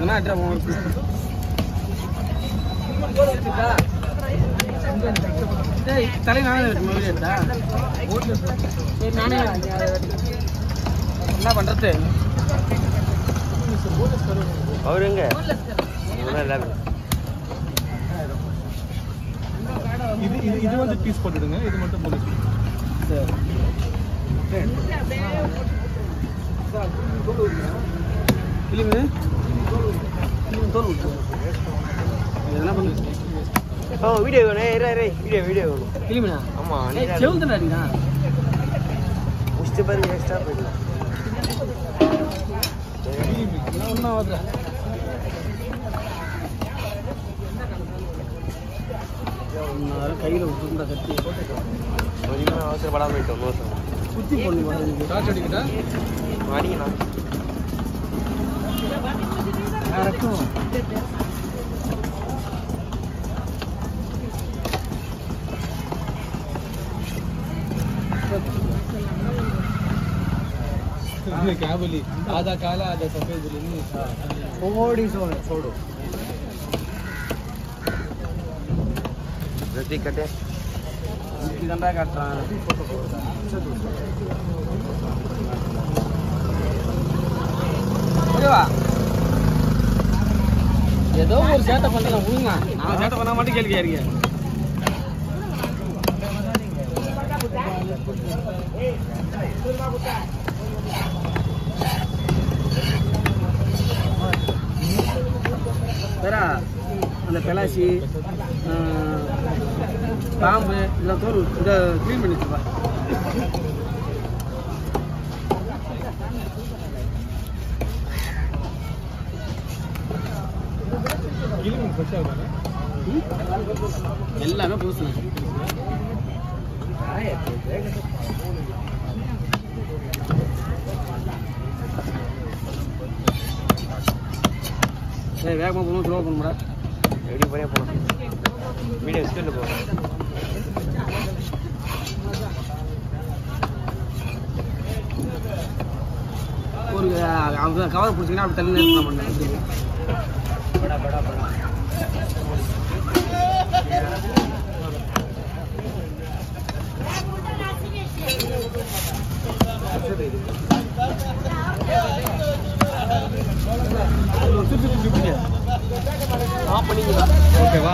ஒன்றா அட்ரா போகும் டேய் தலை நானே வெட்டு மொழி எடுத்தா சரி நானே என்ன பண்ணுறது அவர் எங்க இவனா எல்லாமே இது இது இது வந்து பீஸ் போட்டுடுங்க இது மட்டும் போலீஸ் இல்லைங்க தோல் விட்டு என்ன பண்ணுது ஓ வீடியோ வேணும் இரு இரு வீடியோ வீடியோ வேணும் கிளிமினா ஆமா நீ செவல் தானே அடிக்கா முடிச்சுட்டு பாருங்க எக்ஸ்ட்ரா போயிடலாம் ஒன்றும் ஆகுதுல கையில் விட்டுருந்தா கட்டி கொஞ்சம் அவசரப்படாம போயிட்டோம் மோசம் சுற்றி போடணும் போல டார்ச் அடிக்கிட்டா அடிங்கண்ணா யாருக்கும் क्या बोली आधा काला आधा सफेद बोली नहीं ஓடி சோடு சோடு ரித்திக் கட்டே இதுதான்டா காட்டுறான் ஓகேவா ஏதோ ஒரு சேட்டை பண்ணலாம் விடுங்க நான் சேட்டை பண்ண மட்டும் கேள்வி கேட்கிறீங்க வேறா அந்த பெலாசி ஆஹ், பாம்பு இதெல்லாம் தோல் இதை க்ளீன் பண்ணி வச்சுப்பா கிளிமீன் ஃப்ரெஷ்ஷாக இருக்காங்க ம்? எல்லாமே புதுசு சரி வேகமாக போகணும் ஸ்லோ பண்ணுடா எப்படி போனே போகலாம் வீடியோ ஸ்பீடில் போகலாம் ஒரு அஹ், அவங்க கவர் பிடிச்சிங்கன்னா அப்படி தள்ளி நிறுத்தலாம் பண்ணேன் சுற்றி சுற்றி பிடிக்க ஆஃப் பண்ணிக்கலாம் ஓகேவா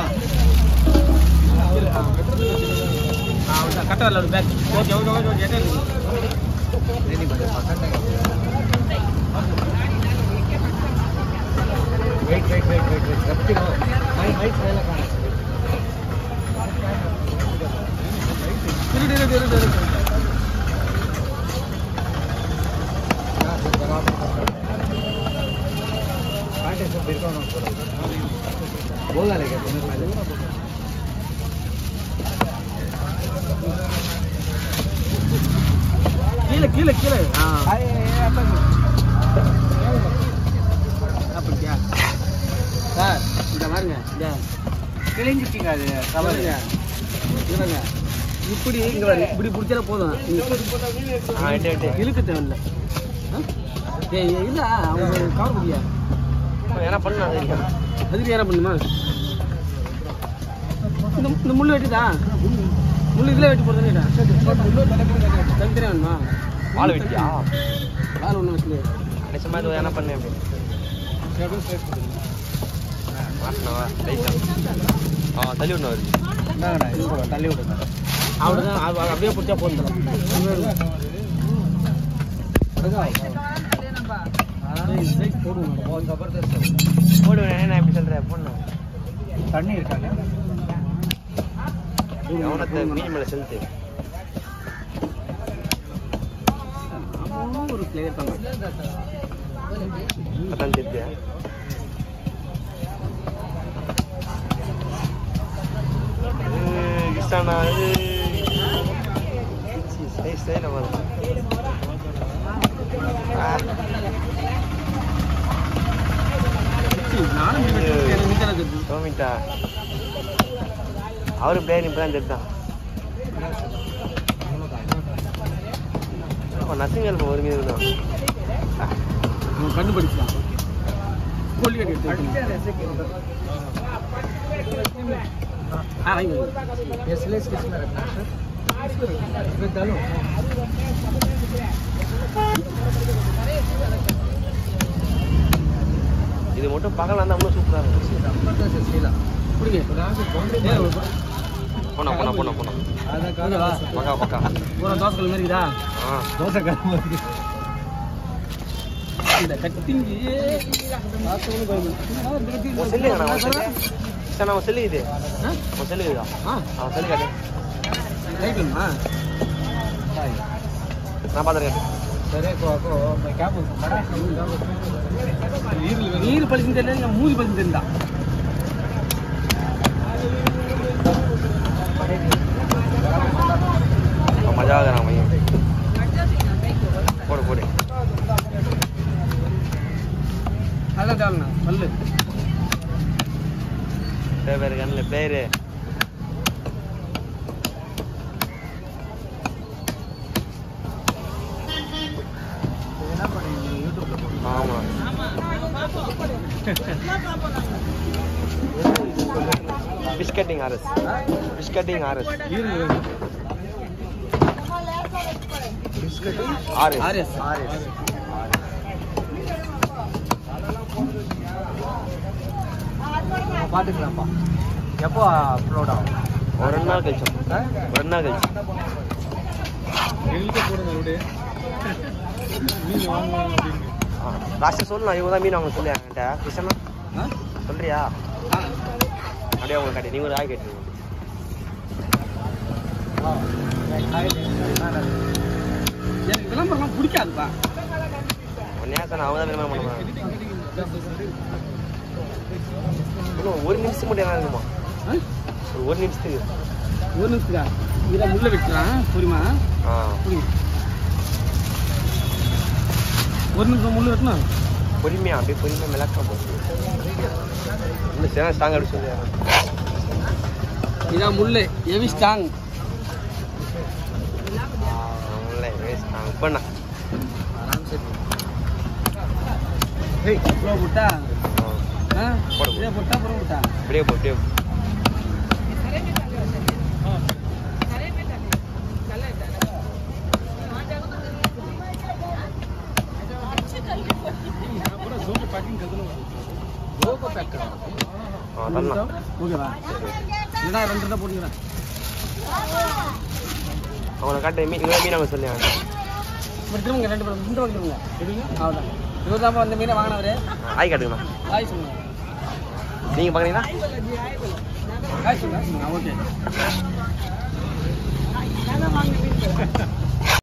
ஆ அவ்வளோதான் கட்ட வரல ஒரு pack okay okay okay okay எங்கே ready wait wait wait wait wait கத்தினோ மை மைக் மேலே காணும் இரு இரு இரு இரு இரு बोला लेगा तुम्हें पहले கீழே கீழே கீழே ஆ அப்படியா சார் இந்த பாருங்க இந்த கிழிஞ்சிச்சிங்க அது கவருங்க இருங்க இப்படி இங்க பாருங்க இப்படி பிடிச்சாலே போதும் ஆ எட்டு எட்டு இழுக்க தேவையில்ல ஆ? ஏய் ஏய், இல்ல அவங்க கவர் முடியா என்ன பண்ணலாம் தெரியும் அதுக்கு என்ன பண்ணுமா இந்த இந்த முள்ளு வெட்டிதா முள்ளு இதுல வெட்டி போடுறதுன்னு தனித்தனியா வேணுமா வாழை வெட்டியா வேலை ஒன்றும் வச்சுல நிச்சயமா இது என்ன பண்ணேன் அப்படி மாட்டினவா லைட்டா ஆ தள்ளி விடணும் அவருக்கு தள்ளி விடுங்க அவ்வளோதான் அது அது அப்படியே பிடிச்சா போதும் போடுவேன் என்ன எப்படி சொல்கிறேன் பொண்ணு தண்ணி இருக்காங்க கவனத்தை மீன் மேலே செலுத்து ஒரு பிளேயர் தான் அதான் தெரியுது கிருஷ்ணா இது ஸ்டைல பாருங்க ஆ நானும் மீன் வெட்டுறேன். எனக்கு மீன் தானே தெரியுது. டோமிட்டா அவரு பிளேயர் இப்போ தான் தெரிதான் நசிங்கல் ஒரு மீன் தான் அவன் கண்டுபிடிச்சான் கொல்லி கட்டி எடுத்து ஆ வாங்கி एसलेस किस में रखना है सर इसमें डालो இது மட்டும் பகல் இருந்தால் இன்னும் சூப்பராக இருக்கும் जबरदस्त सीला பிடிங்க यहाँ से बाउंड्री போனா போனா போனா போனா आधा இங்க வா. काला பக்கா பக்கா பூரா தோசை கல் மாதிரி இருக்குதா ஆ दो काला இந்த கட்டிங்கி உன் செல்லு எங்கண்ணா, உன் செல்லு சார் நம்ம செல்லு இது அவன் செல்லு இதா அவன் செல்லு காட்டு ரைட்டுமா நான் பார்த்துருக்கேன் सर को को मैं क्या बोलता हूँ நீர் பழிச்சு தெரியல மூதி பழிச்சு தெரிந்தா அவன் மஜா ஆகுறான் பையன் போடு போடு அதான் தேவண்ணா பல்லு பேர் பேர் கண்ணில் பேர் என்ன பண்ணுவீங்க யூடியூப்ல போடுங்க ஆமாம் பிஸ்கட்டிங் ஆர்எஸ் பிஸ்கட்டிங் ஆர்எஸ் ஆர்எஸ் ஆர்எஸ் ஆர்எஸ் பார்த்துக்கலாம்ப்பா எப்போ அப்லோட் ஆகும் ஒரு ரெண்டு நாள் கழிச்சோம் ஆ? ஒரு ரெண்டு நாள் கழிச்சு எங்களுக்கு போடுங்க அப்படியே மீன் வாங்குவாங்க அப்படின்னு லாஸ்ட்டு சொல்லலாம் இவங்க தான் மீன் அவங்க சொல்லி என்கிட்ட கிருஷ்ணா சொல்றியா அப்படியே உங்களுக்கு காட்டி நீங்க ஒரு ஆய் கேட்டுருங்க எனக்கு விளம்பரம்லாம் பிடிக்காதுப்பா ஒன்னே சார் அவங்க தான் விளம்பரம் பண்ணுவாங்க இன்னும் ஒரு நிமிஷம் மட்டும் என்ன இருக்குமா ஆ? ஒரு ஒரு நிமிஷத்துக்கு ஒரு நிமிஷத்துக்கா இதை முள்ள வெட்டுறான் புரியுமா ஆ புரியும் ஒரு நிமிஷம் முள்ளு வெட்டணும் பொறுமையா அப்படியே பொறுமையா மிளக்கா போகுது இன்னும் சேன ஸ்ட்ராங் அப்படி சொல்லி இதான் முள்ளு ஹெவி ஸ்ட்ராங் இல்லை ஸ்ட்ராங் பண்ணா இவ்வளோ போட்டா ஆ போடு, போடு. இதே போட்டா புறம் போட்டா அப்படியே போ அப்படியே போ. ஆ தரலாம் ஓகேவா இல்லைனா ரெண்டு ரெண்டா போட்டுக்கிறேன் அவனை காட்டு மீன் இவன் மீன் அவங்க சொல்லி இப்படி திரும்புங்க ரெண்டு பேரும் ரெண்டு வாங்கிடுங்க அவ்வளோதான் இவர் தான் அந்த மீனை வாங்கினவரு ஆய் காட்டுங்கண்ணா காய் சொல்லுங்க நீங்கள் பார்க்குறீங்களா காய் சொல்லுங்க ஓகே